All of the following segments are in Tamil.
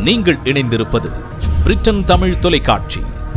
நீங்கள் இணைந்திருப்பது பிரிட்டன் தமிழ் தொலைக்காட்சி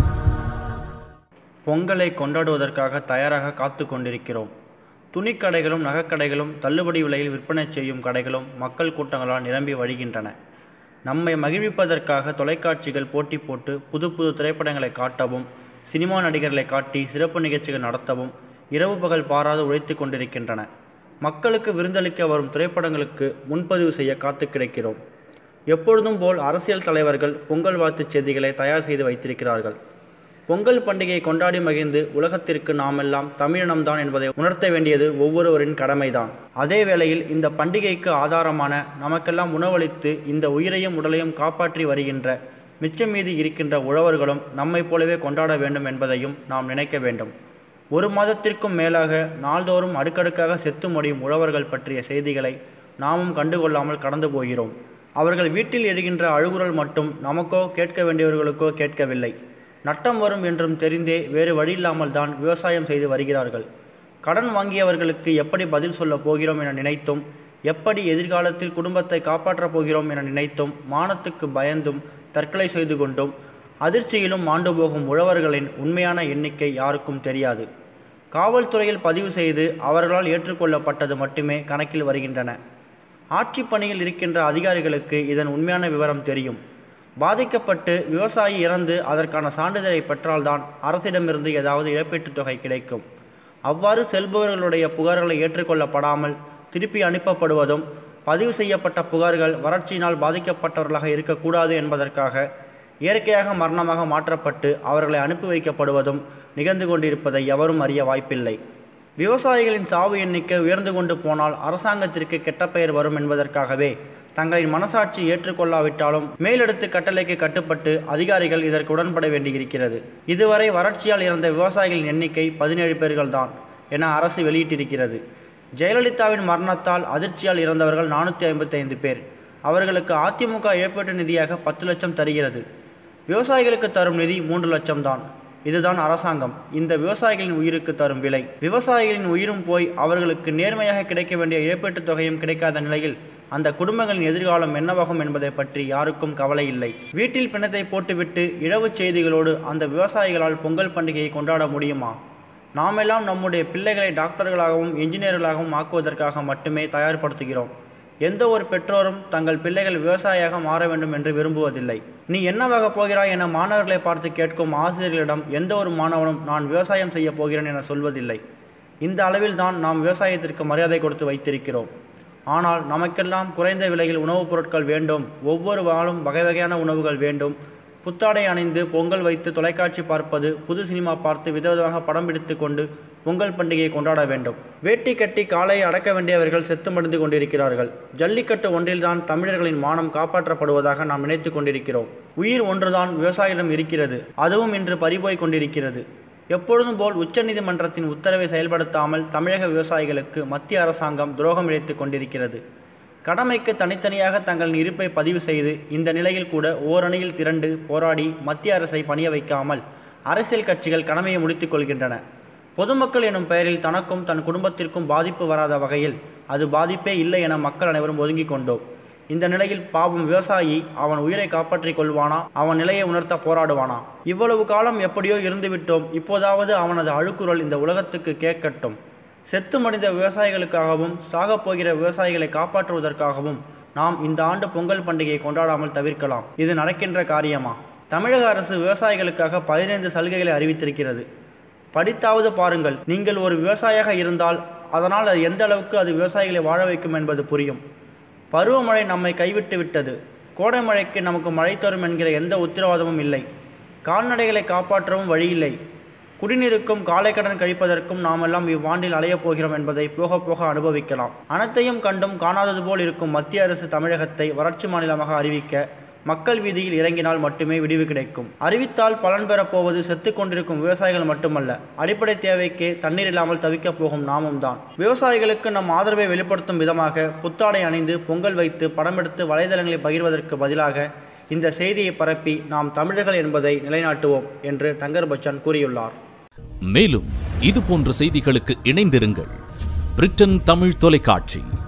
பொங்கலை கொண்டாடுவதற்காக தயாராக காத்து கொண்டிருக்கிறோம் துணிக்கடைகளும் நகைக்கடைகளும் தள்ளுபடி விலையில் விற்பனை செய்யும் கடைகளும் மக்கள் கூட்டங்களால் நிரம்பி வழிகின்றன நம்மை மகிழ்விப்பதற்காக தொலைக்காட்சிகள் போட்டி போட்டு புது புது திரைப்படங்களை காட்டவும் சினிமா நடிகர்களை காட்டி சிறப்பு நிகழ்ச்சிகள் நடத்தவும் இரவு பகல் பாராது உழைத்து கொண்டிருக்கின்றன மக்களுக்கு விருந்தளிக்க வரும் திரைப்படங்களுக்கு முன்பதிவு செய்ய காத்து கிடைக்கிறோம் எப்பொழுதும் போல் அரசியல் தலைவர்கள் பொங்கல் வாழ்த்துச் செய்திகளை தயார் செய்து வைத்திருக்கிறார்கள் பொங்கல் பண்டிகையை கொண்டாடி மகிழ்ந்து உலகத்திற்கு நாமெல்லாம் தமிழினம்தான் என்பதை உணர்த்த வேண்டியது ஒவ்வொருவரின் கடமைதான் அதே வேளையில் இந்த பண்டிகைக்கு ஆதாரமான நமக்கெல்லாம் உணவளித்து இந்த உயிரையும் உடலையும் காப்பாற்றி வருகின்ற மிச்சம் மீதி இருக்கின்ற உழவர்களும் நம்மைப் போலவே கொண்டாட வேண்டும் என்பதையும் நாம் நினைக்க வேண்டும் ஒரு மாதத்திற்கும் மேலாக நாள்தோறும் அடுக்கடுக்காக செத்து முடியும் உழவர்கள் பற்றிய செய்திகளை நாமும் கண்டுகொள்ளாமல் கடந்து போகிறோம் அவர்கள் வீட்டில் எழுகின்ற அழுகுரல் மட்டும் நமக்கோ கேட்க வேண்டியவர்களுக்கோ கேட்கவில்லை நட்டம் வரும் என்றும் தெரிந்தே வேறு வழியில்லாமல் தான் விவசாயம் செய்து வருகிறார்கள் கடன் வாங்கியவர்களுக்கு எப்படி பதில் சொல்லப் போகிறோம் என நினைத்தும் எப்படி எதிர்காலத்தில் குடும்பத்தை காப்பாற்றப் போகிறோம் என நினைத்தும் மானத்துக்கு பயந்தும் தற்கொலை செய்து கொண்டும் அதிர்ச்சியிலும் மாண்டு போகும் உழவர்களின் உண்மையான எண்ணிக்கை யாருக்கும் தெரியாது காவல்துறையில் பதிவு செய்து அவர்களால் ஏற்றுக்கொள்ளப்பட்டது மட்டுமே கணக்கில் வருகின்றன ஆட்சி பணியில் இருக்கின்ற அதிகாரிகளுக்கு இதன் உண்மையான விவரம் தெரியும் பாதிக்கப்பட்டு விவசாயி இறந்து அதற்கான சான்றிதழை பெற்றால்தான் அரசிடமிருந்து ஏதாவது இழப்பீட்டுத் தொகை கிடைக்கும் அவ்வாறு செல்பவர்களுடைய புகார்களை ஏற்றுக்கொள்ளப்படாமல் திருப்பி அனுப்பப்படுவதும் பதிவு செய்யப்பட்ட புகார்கள் வறட்சியினால் பாதிக்கப்பட்டவர்களாக இருக்கக்கூடாது என்பதற்காக இயற்கையாக மரணமாக மாற்றப்பட்டு அவர்களை அனுப்பி வைக்கப்படுவதும் நிகழ்ந்து கொண்டிருப்பதை எவரும் அறிய வாய்ப்பில்லை விவசாயிகளின் சாவு எண்ணிக்கை உயர்ந்து கொண்டு போனால் அரசாங்கத்திற்கு கெட்ட பெயர் வரும் என்பதற்காகவே தங்களின் மனசாட்சி ஏற்றுக்கொள்ளாவிட்டாலும் மேலெடுத்து கட்டளைக்கு கட்டுப்பட்டு அதிகாரிகள் இதற்கு உடன்பட வேண்டியிருக்கிறது இதுவரை வறட்சியால் இறந்த விவசாயிகளின் எண்ணிக்கை பதினேழு பேர்கள்தான் என அரசு வெளியிட்டிருக்கிறது ஜெயலலிதாவின் மரணத்தால் அதிர்ச்சியால் இறந்தவர்கள் நானூற்றி ஐம்பத்தைந்து பேர் அவர்களுக்கு அதிமுக இழப்பீட்டு நிதியாக பத்து லட்சம் தருகிறது விவசாயிகளுக்கு தரும் நிதி மூன்று லட்சம் தான் இதுதான் அரசாங்கம் இந்த விவசாயிகளின் உயிருக்கு தரும் விலை விவசாயிகளின் உயிரும் போய் அவர்களுக்கு நேர்மையாக கிடைக்க வேண்டிய இழப்பீட்டுத் தொகையும் கிடைக்காத நிலையில் அந்த குடும்பங்களின் எதிர்காலம் என்னவாகும் என்பதை பற்றி யாருக்கும் கவலை இல்லை வீட்டில் பிணத்தை போட்டுவிட்டு இழவுச் செய்திகளோடு அந்த விவசாயிகளால் பொங்கல் பண்டிகையை கொண்டாட முடியுமா நாமெல்லாம் நம்முடைய பிள்ளைகளை டாக்டர்களாகவும் இன்ஜினியர்களாகவும் ஆக்குவதற்காக மட்டுமே தயார்படுத்துகிறோம் எந்த ஒரு பெற்றோரும் தங்கள் பிள்ளைகள் விவசாயியாக மாற வேண்டும் என்று விரும்புவதில்லை நீ என்னவாக போகிறாய் என மாணவர்களை பார்த்து கேட்கும் ஆசிரியர்களிடம் எந்த ஒரு மாணவனும் நான் விவசாயம் செய்ய போகிறேன் என சொல்வதில்லை இந்த அளவில் தான் நாம் விவசாயத்திற்கு மரியாதை கொடுத்து வைத்திருக்கிறோம் ஆனால் நமக்கெல்லாம் குறைந்த விலையில் உணவுப் பொருட்கள் வேண்டும் ஒவ்வொரு வாழும் வகை வகையான உணவுகள் வேண்டும் புத்தாடை அணிந்து பொங்கல் வைத்து தொலைக்காட்சி பார்ப்பது புது சினிமா பார்த்து விதவிதமாக படம் பிடித்து கொண்டு பொங்கல் பண்டிகையை கொண்டாட வேண்டும் வேட்டி கட்டி காலை அடக்க வேண்டியவர்கள் செத்து மடிந்து கொண்டிருக்கிறார்கள் ஜல்லிக்கட்டு ஒன்றில்தான் தமிழர்களின் மானம் காப்பாற்றப்படுவதாக நாம் நினைத்து கொண்டிருக்கிறோம் உயிர் ஒன்றுதான் விவசாயிடம் இருக்கிறது அதுவும் இன்று பறிபோய் கொண்டிருக்கிறது எப்பொழுதும் போல் உச்சநீதிமன்றத்தின் உத்தரவை செயல்படுத்தாமல் தமிழக விவசாயிகளுக்கு மத்திய அரசாங்கம் துரோகம் இழைத்து கொண்டிருக்கிறது கடமைக்கு தனித்தனியாக தங்களின் இருப்பை பதிவு செய்து இந்த நிலையில் கூட ஓரணியில் திரண்டு போராடி மத்திய அரசை பணிய வைக்காமல் அரசியல் கட்சிகள் கடமையை முடித்துக் கொள்கின்றன பொதுமக்கள் எனும் பெயரில் தனக்கும் தன் குடும்பத்திற்கும் பாதிப்பு வராத வகையில் அது பாதிப்பே இல்லை என மக்கள் அனைவரும் ஒதுங்கிக் கொண்டோம் இந்த நிலையில் பாவம் விவசாயி அவன் உயிரை காப்பாற்றிக் கொள்வானா அவன் நிலையை உணர்த்த போராடுவானா இவ்வளவு காலம் எப்படியோ இருந்துவிட்டோம் இப்போதாவது அவனது அழுக்குரல் இந்த உலகத்துக்கு கேட்கட்டும் செத்து மடிந்த விவசாயிகளுக்காகவும் சாகப் போகிற விவசாயிகளை காப்பாற்றுவதற்காகவும் நாம் இந்த ஆண்டு பொங்கல் பண்டிகையை கொண்டாடாமல் தவிர்க்கலாம் இது நடக்கின்ற காரியமா தமிழக அரசு விவசாயிகளுக்காக பதினைந்து சலுகைகளை அறிவித்திருக்கிறது படித்தாவது பாருங்கள் நீங்கள் ஒரு விவசாயியாக இருந்தால் அதனால் அது எந்த அளவுக்கு அது விவசாயிகளை வாழ வைக்கும் என்பது புரியும் பருவமழை நம்மை கைவிட்டு விட்டது கோடை மழைக்கு நமக்கு மழை தரும் என்கிற எந்த உத்தரவாதமும் இல்லை கால்நடைகளை காப்பாற்றவும் வழியில்லை குடிநீருக்கும் காலை கடன் கழிப்பதற்கும் நாமெல்லாம் இவ்வாண்டில் அலையப் போகிறோம் என்பதை போக போக அனுபவிக்கலாம் அனைத்தையும் கண்டும் காணாதது போல் இருக்கும் மத்திய அரசு தமிழகத்தை வறட்சி மாநிலமாக அறிவிக்க மக்கள் வீதியில் இறங்கினால் மட்டுமே விடிவு கிடைக்கும் அறிவித்தால் பலன் பெறப் போவது செத்துக் கொண்டிருக்கும் விவசாயிகள் மட்டுமல்ல அடிப்படை தேவைக்கே தண்ணீர் இல்லாமல் தவிக்கப் போகும் நாமும் தான் விவசாயிகளுக்கு நம் ஆதரவை வெளிப்படுத்தும் விதமாக புத்தாடை அணிந்து பொங்கல் வைத்து படமெடுத்து வலைதளங்களை பகிர்வதற்கு பதிலாக இந்த செய்தியை பரப்பி நாம் தமிழர்கள் என்பதை நிலைநாட்டுவோம் என்று தங்கர் பச்சான் கூறியுள்ளார் மேலும் இது போன்ற செய்திகளுக்கு இணைந்திருங்கள் பிரிட்டன் தமிழ் தொலைக்காட்சி